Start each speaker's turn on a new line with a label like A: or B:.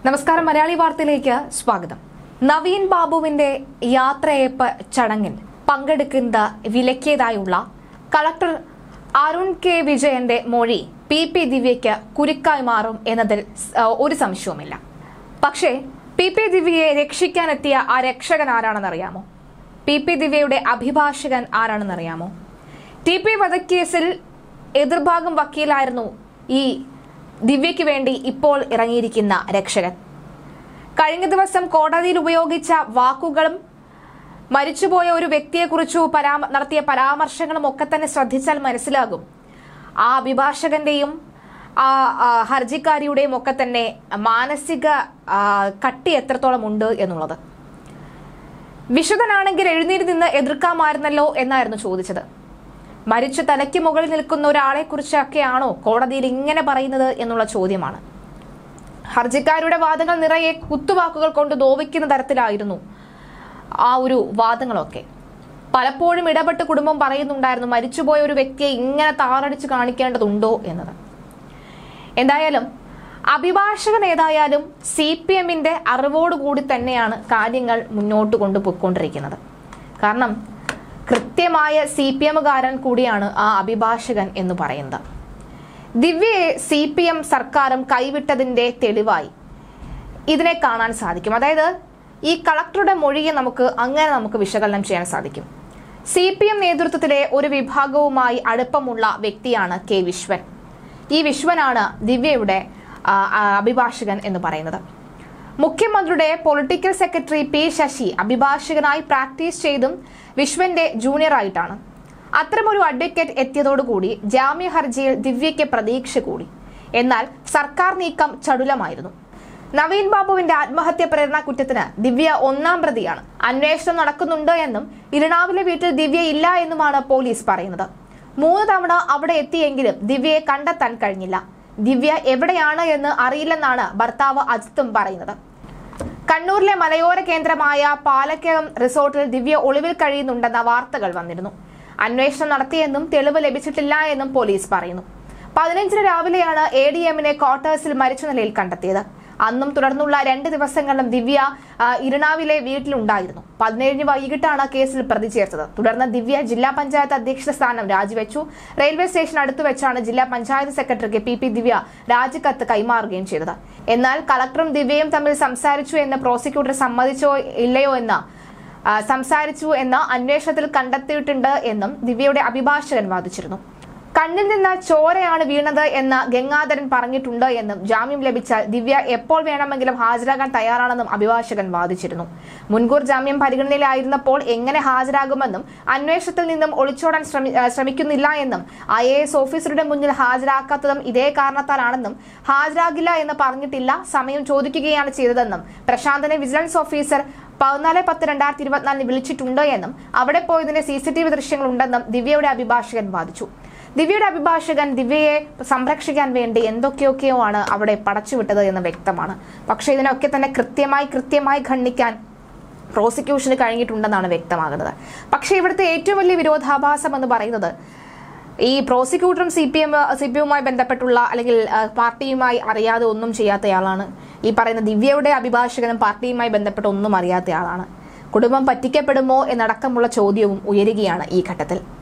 A: നമസ്കാരം മലയാളി വാർത്തയിലേക്ക് സ്വാഗതം നവീൻ ബാബുവിന്റെ യാത്രയയപ്പ് ചടങ്ങിൽ പങ്കെടുക്കുന്ന വിലക്കിയതായുള്ള കളക്ടർ അരുൺ കെ വിജയന്റെ മൊഴി പി പി ദിവ്യയ്ക്ക് കുരുക്കായി മാറും എന്നതിൽ സ്- ഒരു സംശയവുമില്ല പക്ഷേ പി പി ദിവ്യയെ രക്ഷിക്കാനെത്തിയ ആ രക്ഷകൻ ആരാണെന്നറിയാമോ പി പി ദിവ്യയുടെ അഭിഭാഷകൻ ആരാണെന്നറിയാമോ ടി പി വധക്കേസിൽ എതിർഭാഗം വക്കീലായിരുന്നു ഈ ദിവ്യയ്ക്ക് വേണ്ടി ഇപ്പോൾ ഇറങ്ങിയിരിക്കുന്ന രക്ഷകൻ കഴിഞ്ഞ ദിവസം കോടതിയിൽ ഉപയോഗിച്ച വാക്കുകളും മരിച്ചുപോയ ഒരു വ്യക്തിയെക്കുറിച്ചു പരാമ നടത്തിയ പരാമർശങ്ങളും ഒക്കെ തന്നെ ശ്രദ്ധിച്ചാൽ മനസ്സിലാകും ആ അഭിഭാഷകന്റെയും ആ ആ, ഹർജിക്കാരിയുടെയും ഒക്കെ തന്നെ മാനസിക ആ, കട്ടി എത്രത്തോളം ഉണ്ട് എന്നുള്ളത് വിശുദ്ധനാണെങ്കിൽ എഴുന്നേറ്റ് നിന്ന് എതിർക്കാമായിരുന്നല്ലോ എന്നായിരുന്നു ചോദിച്ചത് മരിച്ച തലയ്ക്ക് മുകളിൽ നിൽക്കുന്ന ഒരാളെ കുറിച്ചൊക്കെയാണോ കോടതിയിൽ ഇങ്ങനെ പറയുന്നത് എന്നുള്ള ചോദ്യമാണ് ഹർജിക്കാരുടെ വാദങ്ങൾ നിറയെ കുത്തുവാക്കുകൾ കൊണ്ട് നോവിക്കുന്ന തരത്തിലായിരുന്നു ആ ഒരു വാദങ്ങളൊക്കെ പലപ്പോഴും ഇടപെട്ട് കുടുംബം പറയുന്നുണ്ടായിരുന്നു മരിച്ചുപോയ ഒരു വ്യക്തിയെ ഇങ്ങനെ താറടിച്ച് കാണിക്കേണ്ടതുണ്ടോ എന്നത് എന്തായാലും അഭിഭാഷകൻ ഏതായാലും സി പി എമ്മിന്റെ അറിവോടുകൂടി തന്നെയാണ് കാര്യങ്ങൾ മുന്നോട്ട് കൊണ്ടുപോയിക്കൊണ്ടിരിക്കുന്നത് കാരണം കൃത്യമായ സി പി എമ്മുകാരൻ കൂടിയാണ് ആ അഭിഭാഷകൻ എന്ന് പറയുന്നത് ദിവ്യയെ സി പി എം സർക്കാരും കൈവിട്ടതിന്റെ തെളിവായി ഇതിനെ കാണാൻ സാധിക്കും അതായത് ഈ കളക്ടറുടെ മൊഴിയെ നമുക്ക് അങ്ങനെ നമുക്ക് വിശകലനം ചെയ്യാൻ സാധിക്കും സി പി എം നേതൃത്വത്തിലെ ഒരു വിഭാഗവുമായി അടുപ്പമുള്ള വ്യക്തിയാണ് കെ വിശ്വൻ ഈ വിശ്വനാണ് ദിവ്യയുടെ ആ, ആ, അഭിഭാഷകൻ എന്ന് പറയുന്നത് മുഖ്യമന്ത്രിയുടെ പൊളിറ്റിക്കൽ സെക്രട്ടറി പി ശശി അഭിഭാഷകനായി പ്രാക്ടീസ് ചെയ്തും വിശ്വന്റെ ജൂനിയറായിട്ടാണ് അത്തരമൊരു അഡ്വക്കേറ്റ് എത്തിയതോടുകൂടി ജാമ്യ ഹർജിയിൽ ദിവ്യയ്ക്ക് പ്രതീക്ഷ കൂടി എന്നാൽ സർക്കാർ നീക്കം ചടുലമായിരുന്നു നവീൻ ബാബുവിന്റെ ആത്മഹത്യ പ്രേരണ കുറ്റത്തിന് ദിവ്യ ഒന്നാം പ്രതിയാണ് അന്വേഷണം നടക്കുന്നുണ്ട് എന്നും ഇരണാവിലെ വീട്ടിൽ ദിവ്യ ഇല്ല എന്നുമാണ് പോലീസ് പറയുന്നത് മൂന്ന് തവണ അവിടെ എത്തിയെങ്കിലും ദിവ്യയെ കണ്ടെത്താൻ കഴിഞ്ഞില്ല ദിവ്യ എവിടെയാണ് എന്ന് അറിയില്ലെന്നാണ് ഭർത്താവ് അജിത്തും പറയുന്നത് കണ്ണൂരിലെ മലയോര കേന്ദ്രമായ പാലക്കകം റിസോർട്ടിൽ ദിവ്യ ഒളിവിൽ കഴിയുന്നുണ്ടെന്ന വാർത്തകൾ വന്നിരുന്നു അന്വേഷണം നടത്തിയെന്നും തെളിവ് ലഭിച്ചിട്ടില്ല എന്നും പോലീസ് പറയുന്നു പതിനഞ്ചിന് രാവിലെയാണ് എ ഡി എമ്മിനെ ക്വാർട്ടേഴ്സിൽ മരിച്ച നിലയിൽ കണ്ടെത്തിയത് അന്നും തുടർന്നുള്ള രണ്ട് ദിവസങ്ങളിലും ദിവ്യ ആ, ഇരണാവിലെ വീട്ടിലുണ്ടായിരുന്നു പതിനേഴിന് വൈകിട്ടാണ് കേസിൽ പ്രതി ചേർത്തത് തുടർന്ന് ദിവ്യ ജില്ലാ പഞ്ചായത്ത് അധ്യക്ഷ സ്ഥാനം രാജിവെച്ചു റെയിൽവേ സ്റ്റേഷൻ അടുത്ത് വെച്ചാണ് ജില്ലാ പഞ്ചായത്ത് സെക്രട്ടറിക്ക് പി പി ദിവ്യ രാജിക്കത്ത് കൈമാറുകയും ചെയ്തത് എന്നാൽ കളക്ടറും ദിവ്യയും തമ്മിൽ സംസാരിച്ചു എന്ന് പ്രോസിക്യൂട്ടർ സമ്മതിച്ചോ ഇല്ലയോ എന്ന് ആ, സംസാരിച്ചു എന്ന് അന്വേഷണത്തിൽ കണ്ടെത്തിയിട്ടുണ്ട് എന്നും ദിവ്യയുടെ അഭിഭാഷകൻ വാദിച്ചിരുന്നു കണ്ണിൽ നിന്ന് ചോരയാണ് വീണത് എന്ന് ഗംഗാധരൻ പറഞ്ഞിട്ടുണ്ട് എന്നും ജാമ്യം ലഭിച്ചാൽ ദിവ്യ എപ്പോൾ വേണമെങ്കിലും ഹാജരാകാൻ തയ്യാറാണെന്നും അഭിഭാഷകൻ വാദിച്ചിരുന്നു മുൻകൂർ ജാമ്യം പരിഗണനയിലായിരുന്നപ്പോൾ എങ്ങനെ ഹാജരാകുമെന്നും അന്വേഷണത്തിൽ നിന്നും ഒളിച്ചോടാൻ ശ്രമി ആ, ശ്രമിക്കുന്നില്ല എന്നും ഐ എ എസ് ഓഫീസറുടെ മുന്നിൽ ഹാജരാക്കാത്തതും ഇതേ കാരണത്താലാണെന്നും ഹാജരാകില്ല എന്ന് പറഞ്ഞിട്ടില്ല സമയം ചോദിക്കുകയാണ് ചെയ്തതെന്നും പ്രശാന്തനെ വിജിലൻസ് ഓഫീസർ പതിനാല് പത്ത് രണ്ടായിരത്തി ഇരുപത്തിനാലിന് വിളിച്ചിട്ടുണ്ട് എന്നും അവിടെ പോയതിന്റെ സി സി ടി വി ദൃശ്യങ്ങളുണ്ടെന്നും ദിവ്യയുടെ അഭിഭാഷകൻ വാദിച്ചു ദിവ്യയുടെ അഭിഭാഷകൻ ദിവ്യയെ സംരക്ഷിക്കാൻ വേണ്ടി എന്തൊക്കെയൊക്കെയോ ആണ് അവിടെ പടച്ചുവിട്ടത് എന്ന് വ്യക്തമാണ് പക്ഷേ ഇതിനൊക്കെ തന്നെ കൃത്യമായി കൃത്യമായി ഖണ്ഡിക്കാൻ പ്രോസിക്യൂഷന് കഴിഞ്ഞിട്ടുണ്ടെന്നാണ് വ്യക്തമാകുന്നത് പക്ഷേ ഇവിടുത്തെ ഏറ്റവും വലിയ വിരോധാഭാസം എന്ന് പറയുന്നത് ഈ പ്രോസിക്യൂട്ടറും C P M C P എമ്മുമായി ബന്ധപ്പെട്ടുള്ള അല്ലെങ്കിൽ ആ, പാർട്ടിയുമായി അറിയാതെ ഒന്നും ചെയ്യാത്തയാളാണ് ഈ പറയുന്ന ദിവ്യയുടെ അഭിഭാഷകനും പാർട്ടിയുമായി ബന്ധപ്പെട്ട് ഒന്നും അറിയാത്തയാളാണ് കുടുംബം പറ്റിക്കപ്പെടുമോ എന്നടക്കമുള്ള ചോദ്യവും ഉയരുകയാണ് ഈ ഘട്ടത്തിൽ